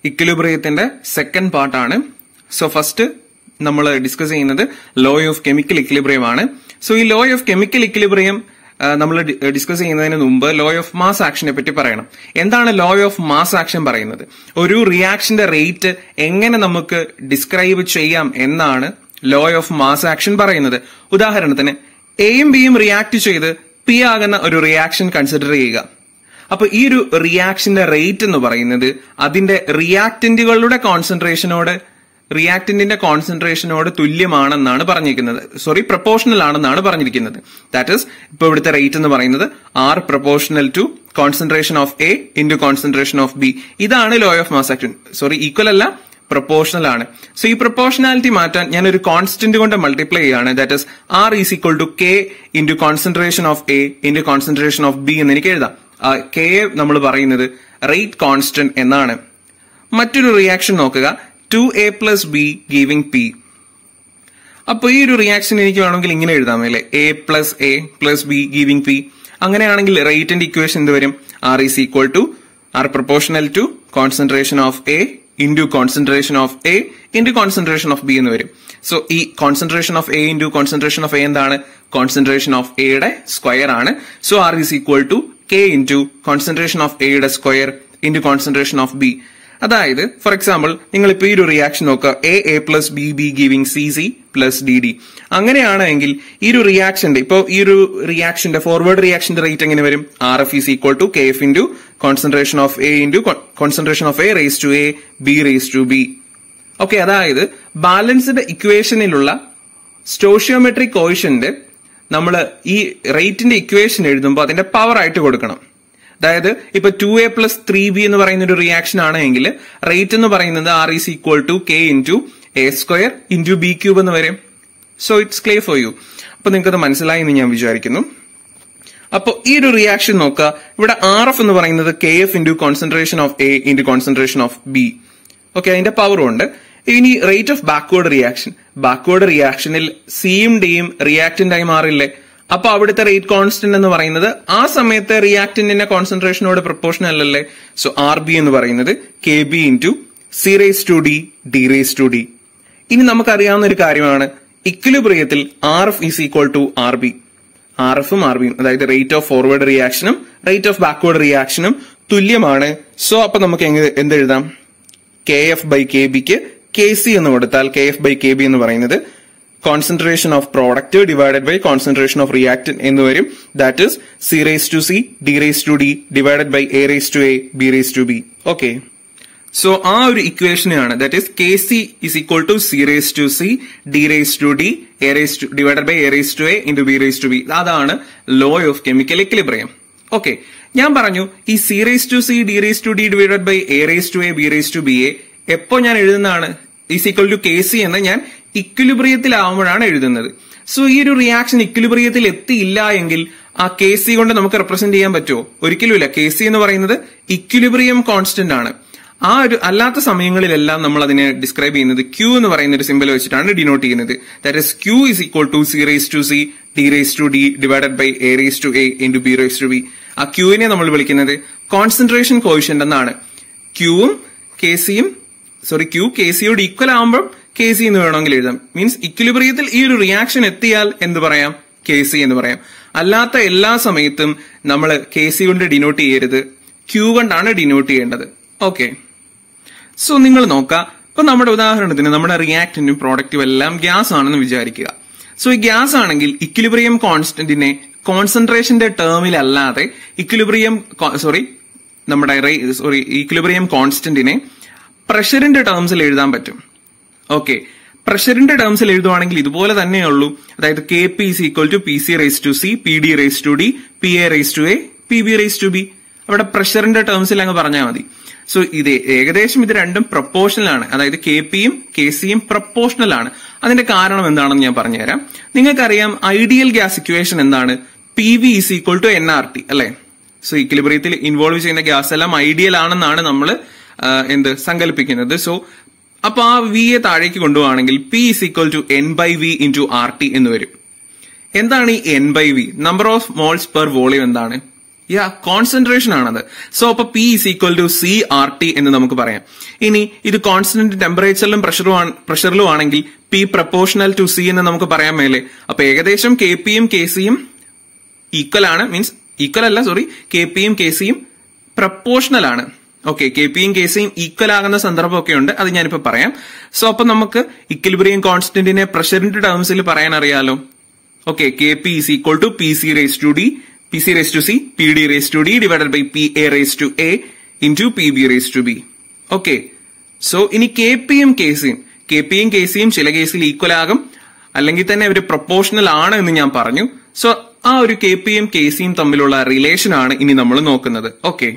ഇക്വിലിബ്രിയത്തിന്റെ second പാർട്ടാണ് so first നമ്മൾ discuss ചെയ്യുന്നത് ലോ ഓഫ് കെമിക്കൽ ഇക്വിലിബ്രിയം ആണ് സോ ഈ ലോ ഓഫ് കെമിക്കൽ ഇക്വിലിബ്രിയം നമ്മൾ ഡിസ്കസ് ചെയ്യുന്നതിന് മുമ്പ് ലോ ഓഫ് മാസ് ആക്ഷനെ പറ്റി പറയണം എന്താണ് ലോ ഓഫ് മാസ് ആക്ഷൻ പറയുന്നത് ഒരു റിയാക്ഷന്റെ റേറ്റ് എങ്ങനെ നമുക്ക് ഡിസ്ക്രൈബ് ചെയ്യാം എന്നാണ് ലോ ഓഫ് മാസ് ആക്ഷൻ പറയുന്നത് ഉദാഹരണത്തിന് എയും ബിയും റിയാക്ട് ചെയ്ത് പി ആകുന്ന ഒരു റിയാക്ഷൻ കൺസിഡർ ചെയ്യുക അപ്പൊ ഈ ഒരു റിയാക്ഷന്റെ റേറ്റ് എന്ന് പറയുന്നത് അതിന്റെ റിയാക്ടന്റുകളുടെ കോൺസെൻട്രേഷനോട് റിയാക്ടന്റിന്റെ കോൺസെൻട്രേഷനോട് തുല്യമാണെന്നാണ് പറഞ്ഞിരിക്കുന്നത് സോറി പ്രപ്പോർഷണൽ ആണെന്നാണ് പറഞ്ഞിരിക്കുന്നത് ദാറ്റ് ഇസ് ഇപ്പൊ ഇവിടുത്തെ റേറ്റ് എന്ന് പറയുന്നത് R proportional to concentration of A into concentration of B ഇതാണ് law of mass action sorry equal അല്ല പ്രൊപ്പോർഷണൽ ആണ് സോ ഈ പ്രൊപ്പോർഷണാലിറ്റി മാറ്റാൻ ഞാൻ ഒരു കോൺസ്റ്റന്റ് കൊണ്ട് മൾട്ടിപ്ലൈ ചെയ്യാണ് that is R is equal to K into concentration of A into concentration of B എന്ന് എനിക്ക് എഴുതാം കെ നമ്മൾ പറയുന്നത് റേറ്റ് കോൺസ്റ്റന്റ് എന്നാണ് മറ്റൊരു റിയാക്ഷൻ നോക്കുക two A plus B giving P അപ്പൊ ഈ ഒരു റിയാക്ഷൻ എനിക്ക് വേണമെങ്കിൽ ഇങ്ങനെ എഴുതാം അല്ലേ A plus A plus B giving P അങ്ങനെയാണെങ്കിൽ റേറ്റിന്റെ ഇക്വേഷൻ എന്ത് വരും R is equal to R proportional to concentration of A into concentration of A into concentration of B എന്ന് വരും സോ ഈ concentration of A into concentration of A എന്താണ് concentration of എയുടെ square ആണ് so R is equal to K into concentration of എയുടെ square into concentration of B അതായത് for example നിങ്ങൾ ഇപ്പൊ ഈ ഒരു റിയാക്ഷൻ നോക്കുക A A plus B B giving C C plus D D അങ്ങനെയാണെങ്കിൽ ഈ ഒരു റിയാക്ഷന്റെ ഇപ്പൊ ഈ ഒരു റിയാക്ഷന്റെ ഫോർവേഡ് റിയാക്ഷന്റെ റേറ്റ് എങ്ങനെ വരും R F is equal to K F into concentration of A into concentration of A raise to A B raise to B okay അതായത് balanced ഇക്വേഷനിലുള്ള സ്റ്റോഷ്യോമെട്രിക് കോയിഷന്റ് നമ്മൾ ഈ റേറ്റിന്റെ ഇക്വേഷൻ എഴുതുമ്പോൾ അതിന്റെ പവർ ആയിട്ട് കൊടുക്കണം അതായത് ഇപ്പൊ two A plus three B എന്ന് പറയുന്ന ഒരു റിയാക്ഷൻ ആണെങ്കിൽ റേറ്റ് എന്ന് പറയുന്നത് R is equal to K into A square into B cube എന്ന് വരും so it's clear for you അപ്പൊ നിങ്ങൾക്ക് അത് മനസ്സിലായി എന്ന് ഞാൻ വിചാരിക്കുന്നു അപ്പൊ ഈ ഒരു റിയാക്ഷൻ നോക്കുക ഇവിടെ ആർ എഫ് എന്ന് പറയുന്നത് K F into concentration of A into concentration of B okay അതിന്റെ പവറും ഉണ്ട് ഇനി rate of backward reaction backward റിയാക്ഷനിൽ സിയും ഡിയും റിയാക്ടന്റായി മാറില്ലേ അപ്പൊ അവിടുത്തെ റേറ്റ് കോൺസ്റ്റന്റ് എന്ന് പറയുന്നത് ആ സമയത്തെ റിയാക്ടന്റിന്റെ കോൺസെൻട്രേഷനോട് പ്രൊപ്പോർഷൻ അല്ലല്ലേ സോ ആർ ബി എന്ന് പറയുന്നത് K B into C raise to D D raise to D ഇനി നമുക്കറിയാവുന്ന ഒരു കാര്യമാണ് ഇക്വിലിബ്രിയത്തിൽ R F is equal to R B R എഫും ആർ ബിയും അതായത് റേറ്റ് ഓഫ് ഫോർവേഡ് റിയാക്ഷനും റേറ്റ് ഓഫ് ബാക്ക്വേർഡ് റിയാക്ഷനും തുല്യമാണ് സോ അപ്പൊ നമുക്ക് എങ്ങനെ എന്ത് എഴുതാം കെ എഫ് ബൈ കെ ബിക്ക് കെ സി എന്ന് കൊടുത്താൽ K F by K B എന്ന് പറയുന്നത് concentration of product divided by concentration of reactant എന്ന് വരും that is C raise to C D raise to D divided by A raise to A B raise to B okay so ആ ഒരു ഇക്വേഷനെയാണ് that is K C is equal to C raise to C D raise to D A raise to divided by A raise to A into B raise to B അതാണ് law of chemical equilibrium okay ഞാൻ പറഞ്ഞു ഈ C raise to C D raise to D divided by A raise to A B raise to B എ എപ്പോ ഞാൻ എഴുതുന്നതാണ് is equal to K C എന്ന് ഞാൻ ഇക്വിലിബ്രിയത്തിലാവുമ്പോഴാണ് എഴുതുന്നത് സോ ഈ ഒരു റിയാക്ഷൻ ഇക്വിലിബ്രിയത്തിൽ എത്തിയില്ല എങ്കിൽ ആ കെ സി കൊണ്ട് നമുക്ക് റെപ്രസെന്റ് ചെയ്യാൻ പറ്റുമോ ഒരിക്കലുമില്ല കെ സി എന്ന് പറയുന്നത് ഇക്വിലിബ്രിയം കോൺസ്റ്റന്റ് ആണ് ആ ഒരു അല്ലാത്ത സമയങ്ങളിലെല്ലാം നമ്മൾ അതിനെ ഡിസ്ക്രൈബ് ചെയ്യുന്നത് ക്യൂ എന്ന് പറയുന്ന ഒരു സിമ്പിൾ വെച്ചിട്ടാണ് ഡിനോട്ട് ചെയ്യുന്നത് that is Q is equal to C raise to C D raise to D divided by A raise to A into B raise to B ആ ക്യൂവിനെ നമ്മൾ വിളിക്കുന്നത് കോൺസെൻട്രേഷൻ കോയിഷ്യന്റ് എന്നാണ് ക്യൂവും കെ സിയും സോറി ക്യൂ കെ സിയോട് equal ആകുമ്പോൾ K C എന്ന് വേണമെങ്കിൽ എഴുതാം മീൻസ് ഇക്വിലിബ്രിയത്തിൽ ഈ ഒരു റിയാക്ഷൻ എത്തിയാൽ എന്ത് പറയാം കെ സി എന്ന് പറയാം അല്ലാത്ത എല്ലാ സമയത്തും നമ്മൾ കെ സി കൊണ്ട് ഡിനോട്ട് ചെയ്യരുത് ക്യൂ കൊണ്ടാണ് ഡിനോട്ട് ചെയ്യേണ്ടത് ഓക്കെ സോ നിങ്ങൾ നോക്കുക ഇപ്പൊ നമ്മുടെ ഉദാഹരണത്തിന് നമ്മുടെ റിയാക്ടന്റും പ്രോഡക്റ്റും എല്ലാം ഗ്യാസ് ആണെന്ന് വിചാരിക്കുക സോ ഈ ഗ്യാസ് ആണെങ്കിൽ ഇക്വിലിബ്രിയം കോൺസ്റ്റന്റിനെ കോൺസെൻട്രേഷന്റെ ടേമിൽ അല്ലാതെ ഇക്വിലിബ്രിയം സോറി നമ്മുടെ സോറി ഇക്വിലിബ്രിയം കോൺസ്റ്റന്റിനെ പ്രഷറിന്റെ ടേംസിൽ എഴുതാൻ പറ്റും ഓക്കെ പ്രഷറിന്റെ ടേംസിൽ എഴുതുവാണെങ്കിൽ ഇതുപോലെ തന്നെയുള്ളൂ അതായത് K P is equal to P C raise to C P D raise to D P A raise to A P B raise to B അവിടെ പ്രഷറിന്റെ ടേംസിൽ അങ്ങ് പറഞ്ഞാൽ മതി സോ ഇത് ഏകദേശം ഇത് രണ്ടും പ്രപ്പോർഷണൽ ആണ് അതായത് കെ പിയും കെ സിയും പ്രപ്പോർഷണൽ ആണ് അതിന്റെ കാരണം എന്താണെന്ന് ഞാൻ പറഞ്ഞുതരാം നിങ്ങൾക്കറിയാം ഐഡിയൽ ഗ്യാസ് ഇക്വേഷൻ എന്താണ് P V is equal to N R T അല്ലെ സോ ഇക്വിലിബ്രിയത്തിൽ ഇൻവോൾവ് ചെയ്യുന്ന ഗ്യാസ് എല്ലാം ഐഡിയൽ ആണെന്നാണ് നമ്മൾ എന്ത് സങ്കല്പിക്കുന്നത് സോ അപ്പൊ ആ വി യെ താഴേക്ക് കൊണ്ടുപോവാണെങ്കിൽ P is equal to N by V into R T എന്ന് വരും എന്താണ് ഈ N by V number of moles per volume എന്താണ് യാ കോൺസെൻട്രേഷൻ ആണത് സോ അപ്പൊ P is equal to C R T എന്ന് നമുക്ക് പറയാം ഇനി ഇത് കോൺസ്റ്റന്റ് ടെമ്പറേച്ചറിലും പ്രഷറും പ്രഷറിലും ആണെങ്കിൽ പി പ്രപ്പോർഷണൽ ടു സി എന്ന് നമുക്ക് പറയാൻ മേലെ അപ്പൊ ഏകദേശം കെ പിയും കെ സിയും ഈക്വൽ ആണ് മീൻസ് ഈക്വൽ അല്ല സോറി കെ പിയും കെ സിയും പ്രപ്പോർഷണൽ ആണ് ഓക്കെ കെ പിയും കെ സിയും ഈക്വൽ ആകുന്ന സന്ദർഭമൊക്കെ ഉണ്ട് അത് ഞാനിപ്പോ പറയാം സോ അപ്പൊ നമുക്ക് ഇക്വലിബ്രിയം കോൺസ്റ്റന്റിനെ പ്രഷറിന്റെ ടേംസിൽ പറയാൻ അറിയാലോ okay K P is equal to P C raise to D P C raise to C P D raise to D divided by P A raise to A into P B raise to B okay so ഇനി K പിയും K സിയും K പിയും K സിയും ചില കേസിൽ equal ആകും അല്ലെങ്കിൽ തന്നെ അവർ പ്രൊപ്പോർഷണൽ ആണ് എന്ന് ഞാൻ പറഞ്ഞു സോ ആ ഒരു കെ പിയും കെ സിയും തമ്മിലുള്ള റിലേഷൻ ആണ് ഇനി നമ്മൾ നോക്കുന്നത് ഓക്കെ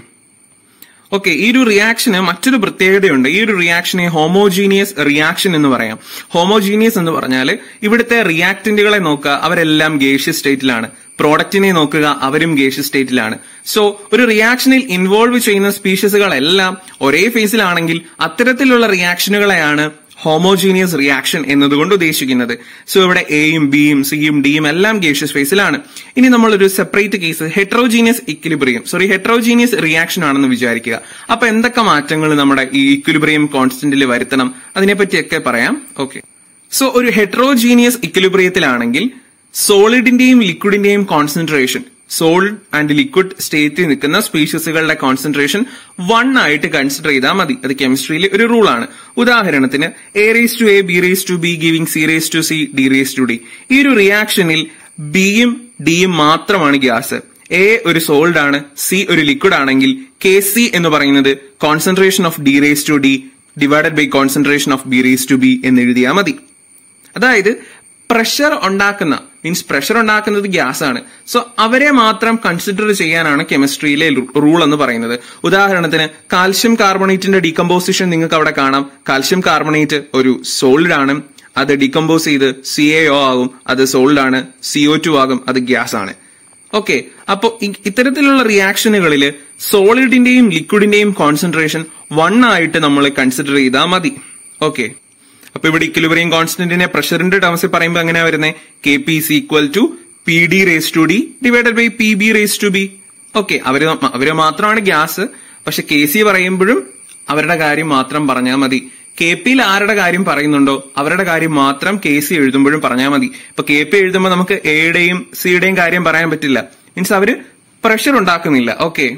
ഓക്കെ ഈ ഒരു റിയാക്ഷന് മറ്റൊരു പ്രത്യേകതയുണ്ട് ഈ ഒരു റിയാക്ഷനെ ഹോമോജീനിയസ് റിയാക്ഷൻ എന്ന് പറയാം ഹോമോജീനിയസ് എന്ന് പറഞ്ഞാൽ ഇവിടുത്തെ റിയാക്ടന്റുകളെ നോക്കുക അവരെല്ലാം ഗേഷ്യസ് സ്റ്റേറ്റിലാണ് പ്രോഡക്റ്റിനെ നോക്കുക അവരും ഗേഷ്യസ് സ്റ്റേറ്റിലാണ് സോ ഒരു റിയാക്ഷനിൽ ഇൻവോൾവ് ചെയ്യുന്ന സ്പീഷീസുകളെല്ലാം ഒരേ ഫേസിലാണെങ്കിൽ അത്തരത്തിലുള്ള റിയാക്ഷനുകളെയാണ് ഹോമോജീനിയസ് റിയാക്ഷൻ എന്നതുകൊണ്ട് ഉദ്ദേശിക്കുന്നത് സോ ഇവിടെ എയും ബിയും സിയും ഡിയും എല്ലാം ഗേഷ്യസ് ഫേസിലാണ് ഇനി നമ്മളൊരു separate case heterogeneous equilibrium sorry heterogeneous reaction ആണെന്ന് വിചാരിക്കുക അപ്പൊ എന്തൊക്കെ മാറ്റങ്ങൾ നമ്മുടെ ഈ ഇക്വിലിബ്രിയം കോൺസ്റ്റന്റിൽ വരുത്തണം അതിനെപ്പറ്റിയൊക്കെ പറയാം ഓക്കെ സോ ഒരു ഹെട്രോജീനിയസ് ഇക്വിലിബ്രിയത്തിലാണെങ്കിൽ സോളിഡിന്റെയും ലിക്വിഡിന്റെയും കോൺസെൻട്രേഷൻ സോളിഡ് ആൻഡ് ലിക്വിഡ് സ്റ്റേറ്റിൽ നിൽക്കുന്ന സ്പീഷീസുകളുടെ കോൺസെൻട്രേഷൻ വൺ ആയിട്ട് കൺസിഡർ ചെയ്താൽ മതി അത് കെമിസ്ട്രിയിൽ ഒരു റൂൾ ആണ് ഉദാഹരണത്തിന് A raise to A B raise to B giving C raise to C D raise to D ഈ ഒരു റിയാക്ഷനിൽ ബിയും ഡിയും മാത്രമാണ് ഗ്യാസ് എ ഒരു സോൾഡ് ആണ് സി ഒരു ലിക്വിഡ് ആണെങ്കിൽ കെ സി എന്ന് പറയുന്നത് concentration of D raise to D divided by concentration of B raise to B എന്ന് എഴുതിയാൽ മതി അതായത് പ്രഷർ ഉണ്ടാക്കുന്ന മീൻസ് പ്രഷർ ഉണ്ടാക്കുന്നത് ഗ്യാസ് ആണ് സോ അവരെ മാത്രം കൺസിഡർ ചെയ്യാനാണ് കെമിസ്ട്രിയിലെ റൂൾ എന്ന് പറയുന്നത് ഉദാഹരണത്തിന് കാൽഷ്യം കാർബണേറ്റിന്റെ ഡീകമ്പോസിഷൻ നിങ്ങൾക്ക് അവിടെ കാണാം കാൽഷ്യം കാർബണേറ്റ് ഒരു സോളിഡ് ആണ് അത് ഡീകമ്പോസ് ചെയ്ത് സി എ ഒ ആകും അത് സോളിഡ് ആണ് സി ഒ ടു ആകും അത് ഗ്യാസ് ആണ് ഓക്കെ അപ്പോ ഇത്തരത്തിലുള്ള റിയാക്ഷനുകളിൽ സോളിഡിന്റെയും ലിക്വിഡിന്റെയും കോൺസെൻട്രേഷൻ വൺ ആയിട്ട് നമ്മൾ കൺസിഡർ ചെയ്താൽ മതി ഓക്കെ അപ്പൊ ഇവിടെ ഇക്വലിബ്രിയം കോൺസ്റ്റന്റിനെ പ്രഷറിന്റെ ടേംസിൽ പറയുമ്പോൾ എങ്ങനെയാ വരുന്നത് K P is equal to P D raise to D divided by P B raise to B okay അവര് അവര് മാത്രമാണ് ഗ്യാസ് പക്ഷെ കെ സി പറയുമ്പോഴും അവരുടെ കാര്യം മാത്രം പറഞ്ഞാൽ മതി കെ പിയിൽ ആരുടെ കാര്യം പറയുന്നുണ്ടോ അവരുടെ കാര്യം മാത്രം കെ സി എഴുതുമ്പോഴും പറഞ്ഞാൽ മതി ഇപ്പൊ കെ പി എഴുതുമ്പോൾ നമുക്ക് എയുടെയും സിയുടെയും കാര്യം പറയാൻ പറ്റില്ല മീൻസ് അവര് പ്രഷർ ഉണ്ടാക്കുന്നില്ല ഓക്കെ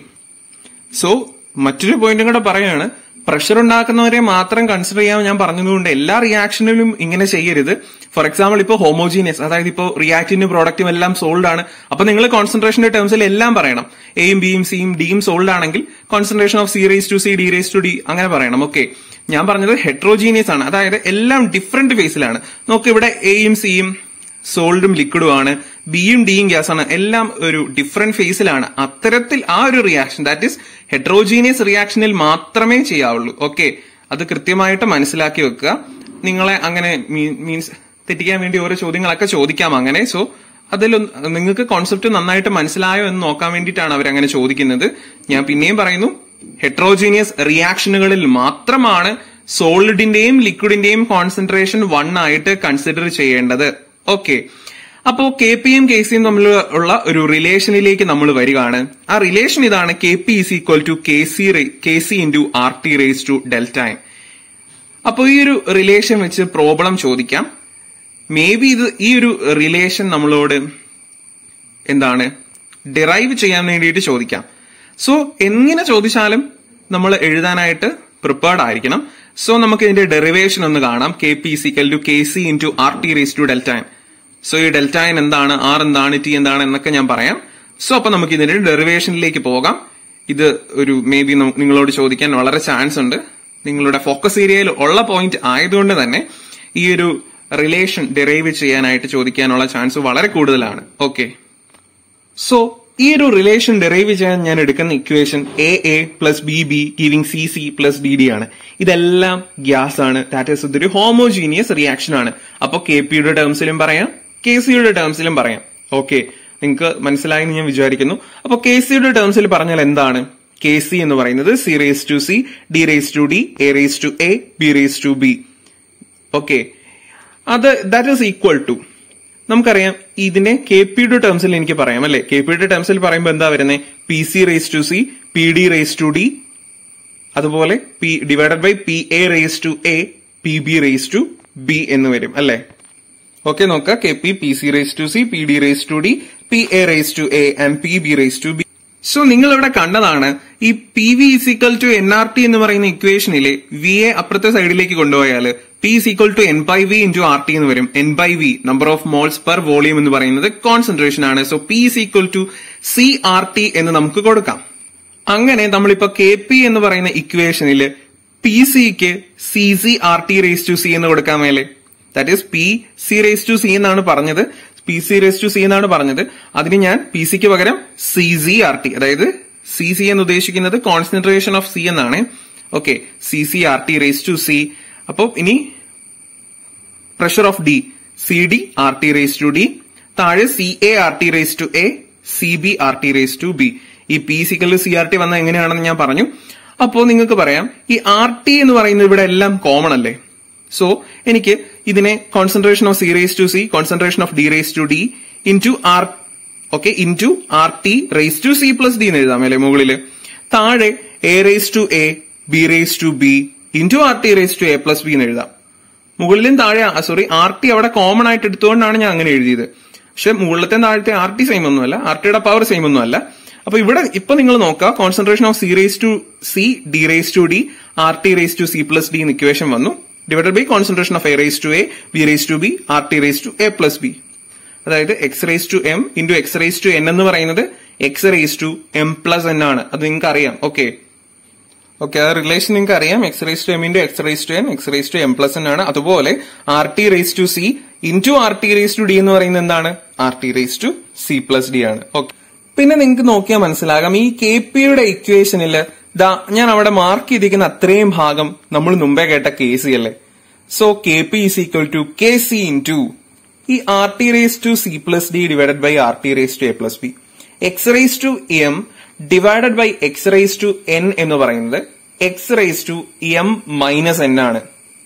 സോ മറ്റൊരു പോയിന്റും കൂടെ പറയാണ് പ്രഷർ ഉണ്ടാക്കുന്നവരെ മാത്രം കൺസിഡർ ചെയ്യാൻ ഞാൻ പറഞ്ഞതുകൊണ്ട് എല്ലാ റിയാക്ഷനിലും ഇങ്ങനെ ചെയ്യരുത് ഫോർ എക്സാമ്പിൾ ഇപ്പോൾ ഹോമോജീനിയസ് അതായത് ഇപ്പോൾ റിയാക്ടിനും പ്രോഡക്റ്റും എല്ലാം സോൾഡ് ആണ് അപ്പൊ നിങ്ങൾ കോൺസെൻട്രേഷന്റെ ടേംസിൽ എല്ലാം പറയണം എയും ബിയും സിയും ഡിയും സോൾഡ് ആണെങ്കിൽ concentration of C raise to C D raise to D അങ്ങനെ പറയണം ഓക്കെ ഞാൻ പറഞ്ഞത് ഹെട്രോജീനിയസ് ആണ് അതായത് എല്ലാം ഡിഫറെന്റ് ഫേസിലാണ് നോക്ക് ഇവിടെ എയും സിയും സോൾഡും ലിക്വിഡും ആണ് ബിയും ഡിയും ഗ്യാസ് ആണ് എല്ലാം ഒരു ഡിഫറെന്റ് ഫേസിലാണ് അത്തരത്തിൽ ആ ഒരു റിയാക്ഷൻ ദാറ്റ് ഇസ് ഹെട്രോജീനിയസ് റിയാക്ഷനിൽ മാത്രമേ ചെയ്യാവുള്ളൂ ഓക്കെ അത് കൃത്യമായിട്ട് മനസ്സിലാക്കി വെക്കുക നിങ്ങളെ അങ്ങനെ മീൻസ് തെറ്റിക്കാൻ വേണ്ടി ഓരോ ചോദ്യങ്ങളൊക്കെ ചോദിക്കാം അങ്ങനെ സോ അതിൽ നിങ്ങൾക്ക് കോൺസെപ്റ്റ് നന്നായിട്ട് മനസ്സിലായോ എന്ന് നോക്കാൻ വേണ്ടിയിട്ടാണ് അവരങ്ങനെ ചോദിക്കുന്നത് ഞാൻ പിന്നെയും പറയുന്നു ഹെട്രോജീനിയസ് റിയാക്ഷനുകളിൽ മാത്രമാണ് സോളിഡിന്റെയും ലിക്വിഡിന്റെയും കോൺസെൻട്രേഷൻ വൺ ആയിട്ട് കൺസിഡർ ചെയ്യേണ്ടത് ഓക്കെ അപ്പോ കെ പിയും കെ സിയും തമ്മിലുള്ള ഒരു റിലേഷനിലേക്ക് നമ്മൾ വരികയാണ് ആ റിലേഷൻ ഇതാണ് K P is equal to K C K C into R T raise to delta n അപ്പോൾ ഈ ഒരു റിലേഷൻ വെച്ച് പ്രോബ്ലം ചോദിക്കാം മേ ബി ഇത് ഈ ഒരു റിലേഷൻ നമ്മളോട് എന്താണ് ഡിറൈവ് ചെയ്യാൻ വേണ്ടിയിട്ട് ചോദിക്കാം സോ എങ്ങനെ ചോദിച്ചാലും നമ്മൾ എഴുതാനായിട്ട് പ്രിപ്പയർഡ് ആയിരിക്കണം സോ നമുക്ക് ഇതിന്റെ ഡെറിവേഷൻ ഒന്ന് കാണാം K P is equal to K C into R T raise to delta n so ഈ ഡെൽറ്റൈൻ എന്താണ് ആർ എന്താണ് ടി എന്താണ് എന്നൊക്കെ ഞാൻ പറയാം സോ അപ്പൊ നമുക്ക് ഇതിന്റെ ഡെറിവേഷനിലേക്ക് പോകാം ഇത് ഒരു മേ ബി നിങ്ങളോട് ചോദിക്കാൻ വളരെ ചാൻസ് ഉണ്ട് നിങ്ങളുടെ ഫോക്കസ് ഏരിയയിൽ ഉള്ള പോയിന്റ് ആയതുകൊണ്ട് തന്നെ ഈ ഒരു റിലേഷൻ ഡെറൈവ് ചെയ്യാനായിട്ട് ചോദിക്കാനുള്ള ചാൻസ് വളരെ കൂടുതലാണ് ഓക്കെ സോ ഈ ഒരു റിലേഷൻ ഡെറൈവ് ചെയ്യാൻ ഞാൻ എടുക്കുന്ന equation A A plus B B giving C C plus D D ആണ് ഇതെല്ലാം ഗ്യാസ് ആണ് ദാറ്റ് ഈസ് ഇതൊരു ഹോമോജീനിയസ് റിയാക്ഷൻ ആണ് അപ്പൊ കെ പിയുടെ ടേംസിലും പറയാം കെ സിയുടെ ടേംസിലും പറയാം ഓക്കെ നിങ്ങൾക്ക് മനസ്സിലായി എന്ന് ഞാൻ വിചാരിക്കുന്നു അപ്പൊ കെ സിയുടെ ടേംസിൽ പറഞ്ഞാൽ എന്താണ് കെ സി എന്ന് പറയുന്നത് C raise to C D raise to D A raise to A B raise to B okay അത് ദാറ്റ് ഈസ് ഈക്വൽ ടു നമുക്കറിയാം ഇതിനെ കെ പിയുടെ ടേംസിൽ എനിക്ക് പറയാം അല്ലെ കെ പിയുടെ ടേംസിൽ പറയുമ്പോൾ എന്താ വരുന്നത് P C raise to C P D raise to D അതുപോലെ P divided by P A raise to A P B raise to B എന്ന് വരും അല്ലെ ഓക്കെ നോക്കുക K P P C raise to C P D raise to D P A raise to A and P B raise to B so നിങ്ങൾ ഇവിടെ കണ്ടതാണ് ഈ P V is equal to N R T എന്ന് പറയുന്ന ഇക്വേഷനിലെ V A അപ്പുറത്തെ സൈഡിലേക്ക് കൊണ്ടുപോയാൽ P is equal to N by V into R T എന്ന് വരും N by V number of moles per volume എന്ന് പറയുന്നത് കോൺസെൻട്രേഷൻ ആണ് so P is equal to C R T എന്ന് നമുക്ക് കൊടുക്കാം അങ്ങനെ നമ്മളിപ്പോ കെ പി എന്ന് പറയുന്ന ഇക്വേഷനിൽ പി സിക്ക് C C R T raise to C എന്ന് കൊടുക്കാൻ മേലെ that is P C raise to C എന്നാണ് പറഞ്ഞത് P C raise to C എന്നാണ് പറഞ്ഞത് അതിന് ഞാൻ പി സിക്ക് പകരം സി സി ആർ ടി അതായത് സി സി എന്ന് ഉദ്ദേശിക്കുന്നത് കോൺസെൻട്രേഷൻ ഓഫ് സി എന്നാണ് okay C C R T raise to C അപ്പോൾ ഇനി pressure of D C D R T raise to D താഴെ C A R T raise to A C B R T raise to B ഈ P is equal C R T വന്ന എങ്ങനെയാണെന്ന് ഞാൻ പറഞ്ഞു അപ്പോൾ നിങ്ങൾക്ക് പറയാം ഈ ആർ ടി എന്ന് പറയുന്നത് ഇവിടെ എല്ലാം കോമൺ അല്ലേ സോ എനിക്ക് ഇതിനെ concentration of C raise to C concentration of D raise to D into R okay into R T raise to C plus D എന്ന് എഴുതാം അല്ലെ മുകളില് താഴെ A raise to A B raise to B into R T raise to A plus B എന്ന് എഴുതാം മുകളിലും താഴെ sorry R T അവിടെ കോമൺ ആയിട്ട് എടുത്തുകൊണ്ടാണ് ഞാൻ അങ്ങനെ എഴുതിയത് പക്ഷെ മുകളിലത്തെ താഴത്തെ ആർ ടി സെയിം ഒന്നുമല്ല ആർ ടിയുടെ പവർ സെയിം ഒന്നുമല്ല അപ്പൊ ഇവിടെ ഇപ്പൊ നിങ്ങൾ നോക്കുക concentration of C raise to C D raise to D R T raise to C plus D equation വന്നു divided by concentration of A raise to A B raise to B R T raise to A plus B അതായത് X raise to M into X raise to N എന്ന് പറയുന്നത് X raise to M plus N ആണ് അത് നിങ്ങൾക്ക് അറിയാം okay okay ആ relation നിങ്ങൾക്ക് അറിയാം X raise to M into X raise to N X raise to M plus N ആണ് അതുപോലെ R T raise to C into R T raise to D എന്ന് പറയുന്നത് എന്താണ് R T raise to C plus D ആണ് okay പിന്നെ നിങ്ങൾക്ക് നോക്കിയാൽ മനസ്സിലാകാം ഈ കെ പിയുടെ ഇക്വേഷനിൽ ദാ ഞാൻ അവിടെ മാർക്ക് ചെയ്തിരിക്കുന്ന അത്രയും ഭാഗം നമ്മൾ മുമ്പേ കേട്ട കെ സി അല്ലേ so K P is equal to K C into ഈ R T raise to C plus D divided by R T raise to A plus B X raise to M divided by X raise to N എന്ന് പറയുന്നത് X raise to M minus N ആണ്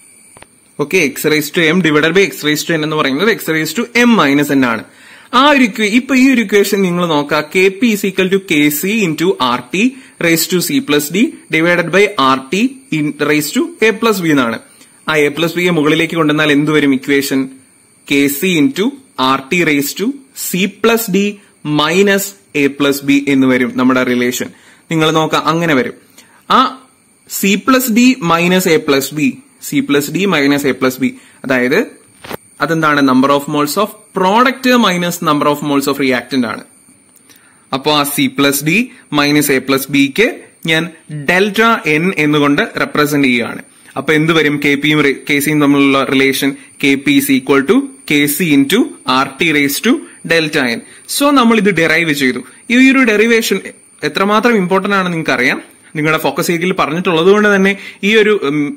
okay X raise to M divided by X raise to N എന്ന് പറയുന്നത് X raise to M minus N ആണ് ആ ഒരു ഇപ്പൊ ഈ ഒരു ഇക്വേഷൻ നിങ്ങൾ നോക്കുക K P is equal to K C into R T raise to C plus D divided by R T raise to A plus B എന്നാണ് ആ എ പ്ലസ് ബിയെ മുകളിലേക്ക് കൊണ്ടുവന്നാൽ എന്ത് വരും equation K C into R T raise to C plus D minus A plus B എന്ന് വരും നമ്മുടെ റിലേഷൻ നിങ്ങൾ നോക്കാം അങ്ങനെ വരും ആ C plus D minus A plus B C plus D minus A plus B അതായത് അതെന്താണ് number of moles of product minus number of moles of reactant ആണ് അപ്പോൾ ആ C plus D minus A plus ബിക്ക് ഞാൻ delta N എന്നുകൊണ്ട് represent ചെയ്യുകയാണ് അപ്പൊ എന്ത് വരും കെ പിയും കെ സിയും തമ്മിലുള്ള relation K P is equal to K C into R T raise to delta N so നമ്മൾ ഇത് ഡെറൈവ് ചെയ്തു ഈ ഒരു ഡെറിവേഷൻ എത്രമാത്രം ഇമ്പോർട്ടന്റ് ആണ് നിങ്ങൾക്ക് അറിയാം നിങ്ങളുടെ ഫോക്കസ് ഏരിയയിൽ പറഞ്ഞിട്ടുള്ളത് കൊണ്ട് തന്നെ ഈ ഒരു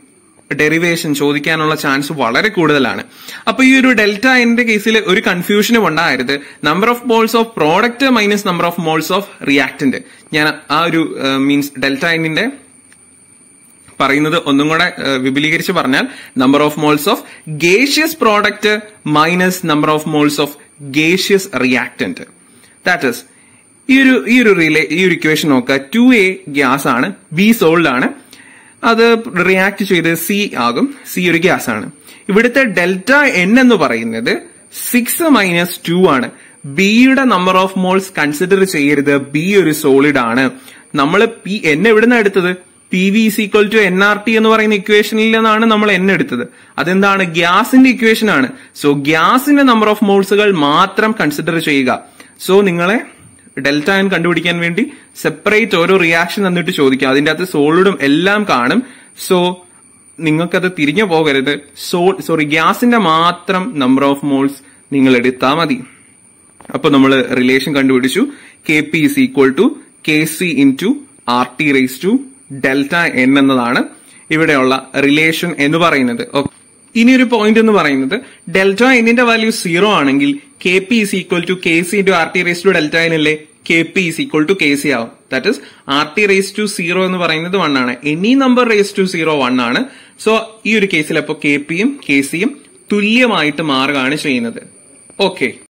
ഡെറിവേഷൻ ചോദിക്കാനുള്ള ചാൻസ് വളരെ കൂടുതലാണ് അപ്പൊ ഈ ഒരു ഡെൽറ്റ എന്റെ കേസിൽ ഒരു കൺഫ്യൂഷനും ഉണ്ടായത് number of moles of product minus number of moles of reactant ഞാൻ ആ ഒരു മീൻസ് ഡെൽറ്റ എന്നിന്റെ പറയുന്നത് ഒന്നും കൂടെ വിപുലീകരിച്ച് പറഞ്ഞാൽ number of moles of gaseous product minus number of moles of gaseous reactant that is ഈ ഒരു ഈ ഒരു റിലേ ഈ ഒരു ഇക്വേഷൻ നോക്കുക ടു എ ഗ്യാസ് ആണ് ബി സോൾഡ് ആണ് അത് റിയാക്ട് ചെയ്ത് സി ആകും സി ഒരു ഗ്യാസ് ആണ് ഇവിടുത്തെ ഡെൽറ്റ എൻ എന്ന് പറയുന്നത് സിക്സ് മൈനസ് ടു ആണ് ബിയുടെ നമ്പർ ഓഫ് മോൾസ് കൺസിഡർ ചെയ്യരുത് ബി ഒരു സോളിഡ് ആണ് നമ്മൾ പി എൻ എവിടുന്ന എടുത്തത് P V is equal to N R T എന്ന് പറയുന്ന ഇക്വേഷനിൽ നിന്നാണ് നമ്മൾ എൻ എടുത്തത് അതെന്താണ് ഗ്യാസിന്റെ ഇക്വേഷൻ ആണ് സോ ഗ്യാസിന്റെ നമ്പർ ഓഫ് മോൾസുകൾ മാത്രം കൺസിഡർ ചെയ്യുക സോ നിങ്ങളെ ഡെൽറ്റ എൻ കണ്ടുപിടിക്കാൻ വേണ്ടി സെപ്പറേറ്റ് ഓരോ റിയാക്ഷൻ തന്നിട്ട് ചോദിക്കാം അതിന്റെ അകത്ത് സോളിഡും എല്ലാം കാണും സോ നിങ്ങൾക്കത് തിരിഞ്ഞു പോകരുത് സോ സോറി ഗ്യാസിന്റെ മാത്രം നമ്പർ ഓഫ് മോൾസ് നിങ്ങൾ എടുത്താൽ മതി അപ്പൊ നമ്മൾ റിലേഷൻ കണ്ടുപിടിച്ചു K P is equal to K C into R T raise to delta N എന്നതാണ് ഇവിടെയുള്ള റിലേഷൻ എന്ന് പറയുന്നത് ഇനി ഒരു പോയിന്റ് എന്ന് പറയുന്നത് ഡെൽറ്റ എന്നിന്റെ വാല്യൂ സീറോ ആണെങ്കിൽ K P is equal to K C into R T raise to delta N അല്ലേ K P is equal to K C ആവും that is R T raise to zero എന്ന് പറയുന്നത് one ആണ് any number raise to zero one ആണ് so ഈ ഒരു കേസിൽ അപ്പോൾ കെ പിയും കെ സിയും തുല്യമായിട്ട് മാറുകയാണ് ചെയ്യുന്നത് ഓക്കെ